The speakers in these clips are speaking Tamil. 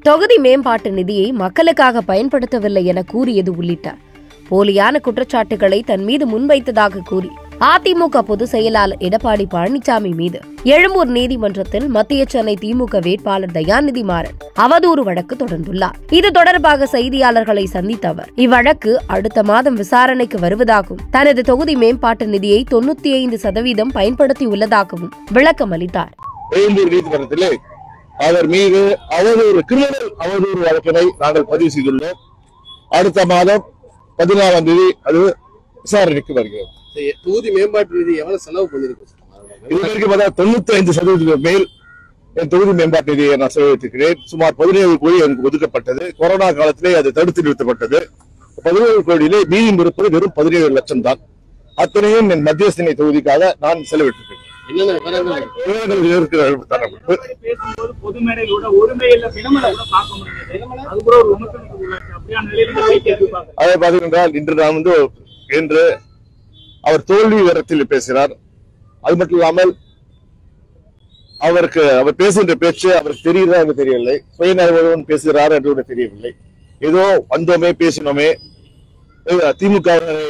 தொகுதி மேம்பாட்டு நிதியை மக்களுக்காக பயன்படுத்தவில்லை என கூறியது உள்ளிட்ட போலியான குற்றச்சாட்டுகளை தன் மீது முன்வைத்ததாக கூறி அதிமுக பொதுச் செயலாளர் எடப்பாடி பழனிசாமி மீது எழும்பூர் நீதிமன்றத்தில் மத்திய சென்னை திமுக வேட்பாளர் தயாநிதி மாறன் அவதூறு வழக்கு தொடர்ந்துள்ளார் இது தொடர்பாக செய்தியாளர்களை சந்தித்த அவர் இவ்வழக்கு அடுத்த மாதம் விசாரணைக்கு வருவதாகவும் தனது தொகுதி மேம்பாட்டு நிதியை தொண்ணூத்தி ஐந்து சதவீதம் பயன்படுத்தியுள்ளதாகவும் விளக்கம் அளித்தார் எழும்பூர் நீதிமன்றத்திலே அவர் மீது அவதூறு கிரிமினல் அவதூறு வழக்கினை நாங்கள் பதிவு செய்துள்ளோம் அடுத்த மாதம் பதினாறாம் தேதி அது விசாரணைக்கு வருகிறது சரி, தொகுதி மேம்பாட்டு நிதி எவ்வளவு செலவு பண்ணிருக்கு இது வரைக்கும் பார்த்தா தொண்ணூத்தி ஐந்து சதவீதம் மேல் என் தொகுதி மேம்பாட்டு நிதியை நான் செலவழித்திருக்கிறேன் சுமார் பதினேழு கோடி எனக்கு ஒதுக்கப்பட்டது கொரோனா காலத்திலே அது தடுத்து நிறுத்தப்பட்டது பதினேழு கோடியிலே மீதி இருப்பது வெறும் பதினேழு லட்சம் தான் அத்தனையும் என் மத்திய சென்னை தொகுதிக்காக நான் செலவிட்டிருக்கிறேன் என்னென்ன விவரங்கள் விவரங்கள் இருக்கிற தரப்பு பேசும்போது பொது மேடையிலோட ஒருமை இல்ல விளம்பர கூட பார்க்க முடியாது அது கூட ஒரு விமர்சனத்துக்கு உள்ளாச்சு அப்படியான நிலையில இந்த பேச்சு எதிர்பார்க்க அதை பார்த்தீங்கன்றால் இன்று நான் வந்து இன்று அவர் தோல்வி விவரத்தில் பேசுகிறார் அது மட்டும் இல்லாமல் அவருக்கு அவர் பேசுகின்ற பேச்சு அவருக்கு தெரியுதா என்று தெரியவில்லை சுயநலவுடன் பேசுகிறார் என்று கூட தெரியவில்லை ஏதோ வந்தோமே பேசினோமே திமுக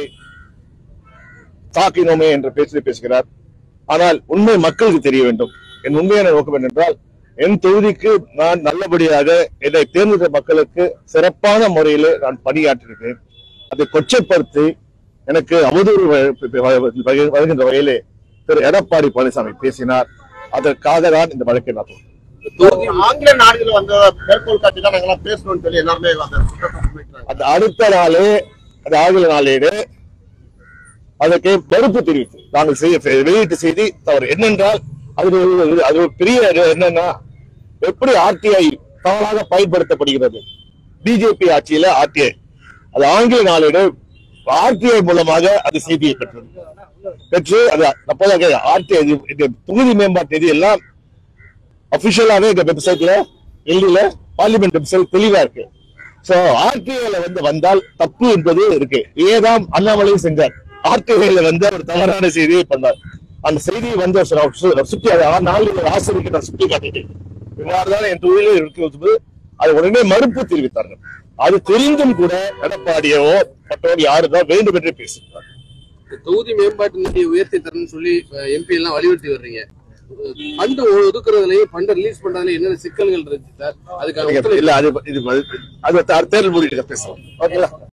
தாக்கினோமே என்ற பேச்சில் பேசுகிறார் ஆனால் உண்மை மக்களுக்கு தெரிய வேண்டும் என் உண்மையான நோக்கம் என்னென்றால் என் தொகுதிக்கு நான் நல்லபடியாக என்னை தேர்ந்தெடுத்த மக்களுக்கு சிறப்பான முறையில் நான் பணியாற்றிருக்கிறேன் அதை கொச்சைப்படுத்தி எனக்கு அவதூறு வ- வ- வருகின்ற வகையிலே திரு எடப்பாடி பழனிசாமி பேசினார் அதற்காக தான் இந்த வழக்கை நான் தொடுத்தேன். தொகுதி ஆங்கில நாடுகள் வந்த மேற்கோள் காட்டி தான் நாங்கெல்லாம் பேசணும்னு சொல்லி எல்லாருமே அந்த குற்றத்தை முன்வைக்கிறாங்க. அந்த அடுத்த நாளே அந்த ஆங்கில நாளேடு அதற்கு மறுப்பு தெரிவித்து நாங்கள் செய்ய வெளியிட்ட செய்தி தவறு என்னென்றால் அது ஒரு- அது ஒரு பெரிய இது என்னன்னா எப்படி ஆர்டிஐ தவறாக பயன்படுத்தப்படுகிறது பிஜேபி ஆட்சியில ஆர்டிஐ அது ஆங்கில நாளேடு ஆர்டிஐ மூலமாக அது செய்தியை பெற்றது பெற்று அது அப்போதாக ஆர்டிஐ இந்த தொகுதி மேம்பாட்டு நிதி எல்லாம் அபிஷியலாவே இந்த வெப்சைட்ல டெல்லியில பார்லிமெண்ட் வெப்சைட் தெளிவா இருக்கு சோ ஆர்டிஐல வந்து வந்தால் தப்பு என்பது இருக்கு ஏதாம் அண்ணாமலையும் செஞ்சார் ஆர்டிஐல வந்து அவர் தவறான செய்தியை பண்ணார் அந்த செய்தியை வந்து அவர் சு- சு- சுட்டி அதை ஆ- நாளிதழ் ஆசிரியருக்கு நான் சுட்டி காட்டிட்டேன் இவ்வாறு தான் என் தொழிலில் இருக்கும்போது அதை உடனே மறுப்பு தெரிவித்தார்கள் அது தெரிந்தும் கூட எடப்பாடியோ மற்றவர் யாருதான் வேண்டும் என்று பேசுகிறார் தொகுதி மேம்பாட்டு நிதியை உயர்த்தி தரணும்னு சொல்லி எம்பி எல்லாம் வலியுறுத்தி வர்றீங்க ஃபண்ட் ஒதுக்குறதுலயும் ஃபண்ட் ரிலீஸ் பண்றதுல என்னென்ன சிக்கல்கள் இருக்கு சார் அதுக்கான ஒத்துழைப்பு இல்ல அது இது அது தேர்தல் முடிட்டு பேசுவோம் ஓகேங்களா